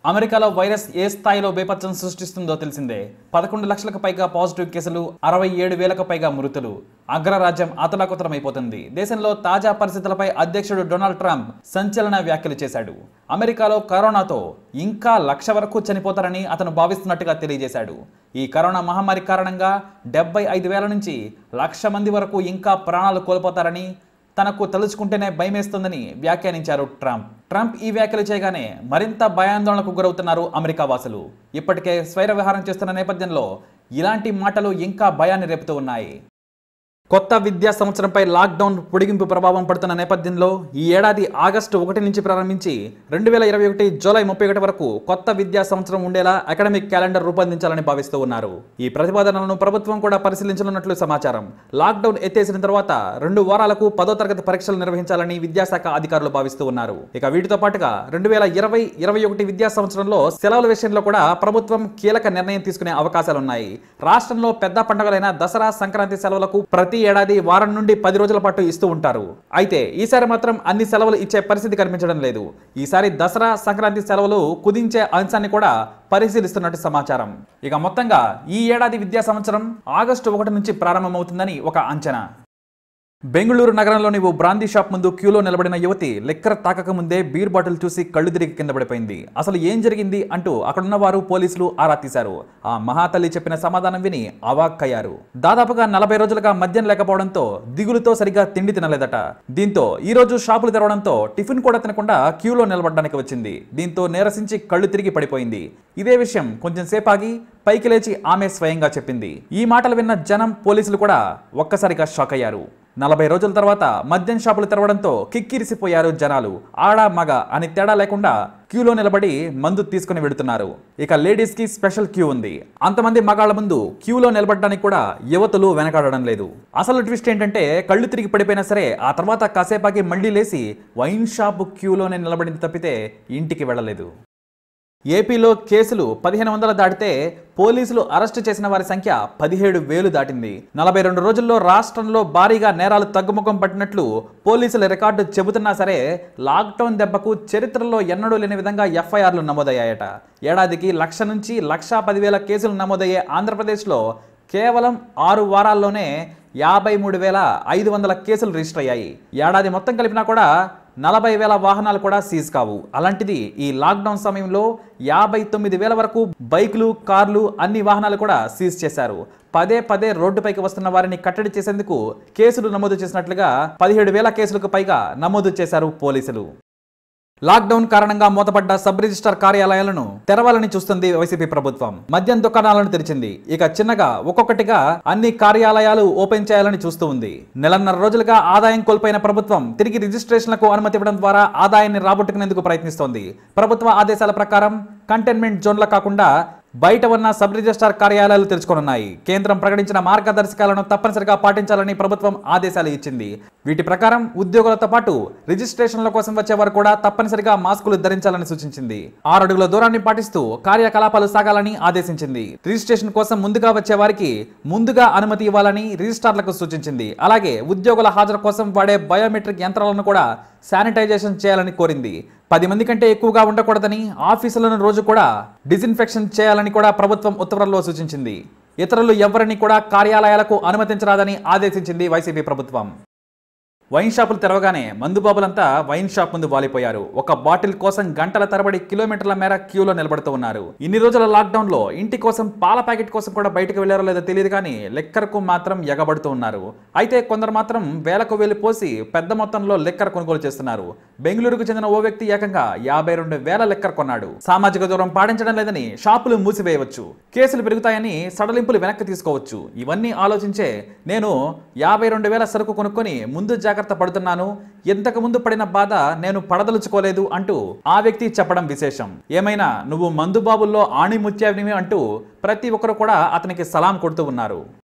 అమెరికాలో వైరస్ ఏ స్థాయిలో బేపత్సం సృష్టిస్తుందో తెలిసిందే పదకొండు లక్షలకు పైగా పాజిటివ్ కేసులు అరవై ఏడు వేలకు పైగా మృతులు అగ్రరాజ్యం అతలాకుతలమైపోతుంది దేశంలో తాజా పరిస్థితులపై అధ్యక్షుడు డొనాల్డ్ ట్రంప్ సంచలన వ్యాఖ్యలు చేశాడు అమెరికాలో కరోనాతో ఇంకా లక్ష వరకు చనిపోతారని అతను భావిస్తున్నట్టుగా తెలియజేశాడు ఈ కరోనా మహమ్మారి కారణంగా డెబ్బై ఐదు వేల నుంచి లక్ష మంది వరకు ఇంకా ప్రాణాలు కోల్పోతారని తనకు తలుచుకుంటేనే భయమేస్తుందని వ్యాఖ్యానించారు ట్రంప్ ట్రంప్ ఈ వ్యాఖ్యలు చేయగానే మరింత భయాందోళనకు గురవుతున్నారు అమెరికా వాసులు ఇప్పటికే స్వైర విహారం చేస్తున్న నేపథ్యంలో ఇలాంటి మాటలు ఇంకా భయాన్ని రేపుతూ ఉన్నాయి కొత్త విద్యా సంవత్సరంపై లాక్డౌన్ పొడిగింపు ప్రభావం పడుతున్న నేపథ్యంలో ఈ ఏడాది ఆగస్టు ఒకటి నుంచి ప్రారంభించి రెండు వేల ఇరవై ఒకటి జూలై ముప్పై ఒకటి వరకు కొత్త విద్యా సంవత్సరం ఉండేలా అకాడమిక్ క్యాలెండర్ రూపొందించాలని భావిస్తూ ఉన్నారు ఈ ప్రతిపాదనలను ప్రభుత్వం కూడా పరిశీలించనున్నట్లు సమాచారం లాక్డౌన్ ఎత్తేసిన తర్వాత రెండు వారాలకు పదో తరగతి పరీక్షలు నిర్వహించాలని విద్యాశాఖ అధికారులు భావిస్తూ ఉన్నారు ఇక వీటితో పాటుగా రెండు వేల ఇరవై ఇరవై ఒకటి విద్యా సంవత్సరంలో సెలవుల విషయంలో కూడా ప్రభుత్వం కీలక నిర్ణయం తీసుకునే అవకాశాలున్నాయి రాష్ట్రంలో పెద్ద పండుగలైన దసరా సంక్రాంతి సెలవులకు ప్రతి ఏడాది వారం నుండి పది రోజుల పాటు ఇస్తూ ఉంటారు అయితే ఈసారి మాత్రం అన్ని సెలవులు ఇచ్చే పరిస్థితి కనిపించడం లేదు ఈసారి దసరా సంక్రాంతి సెలవులు కుదించే అంశాన్ని కూడా పరిశీలిస్తున్నట్టు సమాచారం ఇక మొత్తంగా ఈ ఏడాది విద్యా సంవత్సరం ఆగస్టు ఒకటి నుంచి ప్రారంభమవుతుందని ఒక అంచనా బెంగళూరు నగరంలోని ఓ బ్రాందీ షాప్ ముందు క్యూలో నిలబడిన యువతి లెక్కర్ తాకక ముందే బీర్ బాటిల్ చూసి కళ్ళు తిరిగి కింద పడిపోయింది అసలు ఏం జరిగింది అంటూ అక్కడున్న వారు పోలీసులు ఆరా తీశారు ఆ మహాతల్లి చెప్పిన సమాధానం విని అవాక్కయ్యారు దాదాపుగా నలభై రోజులుగా మద్యం లేకపోవడంతో దిగులుతో సరిగా తిండి తినలేదట దీంతో ఈ రోజు షాపులు తెరవడంతో టిఫిన్ కూడా తినకుండా క్యూలో నిలబడడానికి వచ్చింది దీంతో నీరసించి కళ్ళు తిరిగి పడిపోయింది ఇదే విషయం కొంచెం సేపాగి పైకి లేచి ఆమె స్వయంగా చెప్పింది ఈ మాటలు విన్న జనం పోలీసులు కూడా ఒక్కసారిగా షాక్ అయ్యారు నలభై రోజుల తర్వాత మద్యం షాపులు తెరవడంతో కిక్కిరిసిపోయారు జనాలు ఆడ మగ అని తేడా లేకుండా క్యూలో నిలబడి మందు తీసుకుని వెడుతున్నారు ఇక లేడీస్ కి స్పెషల్ క్యూ ఉంది అంతమంది మగాళ్ళ ముందు క్యూలో నిలబడడానికి కూడా యువతులు వెనకాడడం లేదు అసలు ట్విస్ట్ ఏంటంటే కళ్ళు తిరిగి పడిపోయినా సరే ఆ తర్వాత కాసేపాకి మళ్ళీ లేచి వైన్ షాప్ క్యూలోనే నిలబడింది తప్పితే ఇంటికి వెళ్ళలేదు ఏపీలో కేసులు పదిహేను వందల దాటితే పోలీసులు అరెస్టు చేసిన వారి సంఖ్య పదిహేడు వేలు దాటింది నలభై రెండు రోజుల్లో రాష్ట్రంలో భారీగా నేరాలు తగ్గుముఖం పట్టినట్లు పోలీసుల రికార్డు చెబుతున్నా సరే లాక్డౌన్ దెబ్బకు చరిత్రలో ఎన్నడూ లేని విధంగా ఎఫ్ఐఆర్లు నమోదయ్యాయట ఏడాదికి లక్ష నుంచి లక్షా పదివేల కేసులు నమోదయ్యే ఆంధ్రప్రదేశ్లో కేవలం ఆరు వారాల్లోనే యాభై మూడు వేల ఐదు వందల కేసులు రిజిస్టర్ అయ్యాయి ఏడాది మొత్తం కలిపినా కూడా నలభై వేల వాహనాలు కూడా సీజ్ కావు అలాంటిది ఈ లాక్డౌన్ సమయంలో యాభై తొమ్మిది వేల వరకు బైకులు కార్లు అన్ని వాహనాలు కూడా సీజ్ చేశారు పదే పదే రోడ్డుపైకి వస్తున్న వారిని కట్టడి చేసేందుకు కేసులు నమోదు చేసినట్లుగా పదిహేడు వేల కేసులకు పైగా నమోదు చేశారు పోలీసులు లాక్డౌన్ కారణంగా మూతపడ్డ సబ్ రిజిస్టార్ కార్యాలయాలను తెరవాలని చూస్తుంది వైసీపీ ప్రభుత్వం మద్యం దుకాణాలను తెరిచింది ఇక చిన్నగా ఒక్కొక్కటిగా అన్ని కార్యాలయాలు ఓపెన్ చేయాలని చూస్తూ ఉంది నెలన్నర రోజులుగా ఆదాయం కోల్పోయిన ప్రభుత్వం తిరిగి రిజిస్ట్రేషన్లకు అనుమతి ఇవ్వడం ద్వారా ఆదాయాన్ని రాబట్టుకునేందుకు ప్రయత్నిస్తోంది ప్రభుత్వ ఆదేశాల ప్రకారం కంటైన్మెంట్ జోన్ల కాకుండా బయట ఉన్న సబ్ రిజిస్టార్ కార్యాలయాలు తెరుచుకోనున్నాయి కేంద్రం ప్రకటించిన మార్గదర్శకాలను తప్పనిసరిగా పాటించాలని ప్రభుత్వం ఆదేశాలు ఇచ్చింది వీటి ప్రకారం ఉద్యోగులతో పాటు రిజిస్ట్రేషన్ల కోసం వచ్చేవారు కూడా తప్పనిసరిగా మాస్కులు ధరించాలని సూచించింది ఆరు అడుగుల దూరాన్ని పాటిస్తూ కార్యకలాపాలు సాగాలని ఆదేశించింది రిజిస్ట్రేషన్ కోసం ముందుగా వచ్చే వారికి ముందుగా అనుమతి ఇవ్వాలని రిజిస్ట్రార్లకు సూచించింది అలాగే ఉద్యోగుల హాజరు కోసం వాడే బయోమెట్రిక్ యంత్రాలను కూడా శానిటైజేషన్ చేయాలని కోరింది పది మంది కంటే ఎక్కువగా ఉండకూడదని ఆఫీసులను రోజు కూడా డిజిన్ఫెక్షన్ చేయాలని కూడా ప్రభుత్వం ఉత్తర్వుల్లో సూచించింది ఇతరులు ఎవరిని కూడా కార్యాలయాలకు అనుమతించరాదని ఆదేశించింది వైసీపీ ప్రభుత్వం వైన్ షాపులు తెరవగానే మందుబాబులంతా వైన్ షాప్ ముందు వాలిపోయారు ఒక బాటిల్ కోసం గంటల తరబడి కిలోమీటర్ల మేర క్యూలో నిలబడుతూ ఉన్నారు ఇన్ని రోజుల లాక్డౌన్ లో ఇంటి కోసం పాల ప్యాకెట్ కోసం కూడా బయటకు వెళ్లారో లేదో తెలియదు కానీ లెక్కర్కు మాత్రం ఎగబడుతూ ఉన్నారు అయితే కొందరు మాత్రం వేలకు వేలు పోసి పెద్ద మొత్తంలో లెక్కర్ కొనుగోలు చేస్తున్నారు బెంగళూరుకు చెందిన ఓ వ్యక్తి ఏకంగా యాభై రెండు వేల లెక్కర్ కొన్నాడు సామాజిక దూరం పాటించడం లేదని షాపులు మూసివేయవచ్చు కేసులు పెరుగుతాయని సడలింపులు వెనక్కి తీసుకోవచ్చు ఇవన్నీ ఆలోచించే నేను యాభై రెండు వేల సరుకు కొనుక్కొని ముందు జాగ్రత్త పడుతున్నాను ఇంతకు ముందు పడిన బాధ నేను పడదలుచుకోలేదు అంటూ ఆ వ్యక్తి చెప్పడం విశేషం ఏమైనా నువ్వు మందుబాబుల్లో ఆణిముత్యావినివి అంటూ ప్రతి ఒక్కరు కూడా అతనికి సలాం కొడుతూ ఉన్నారు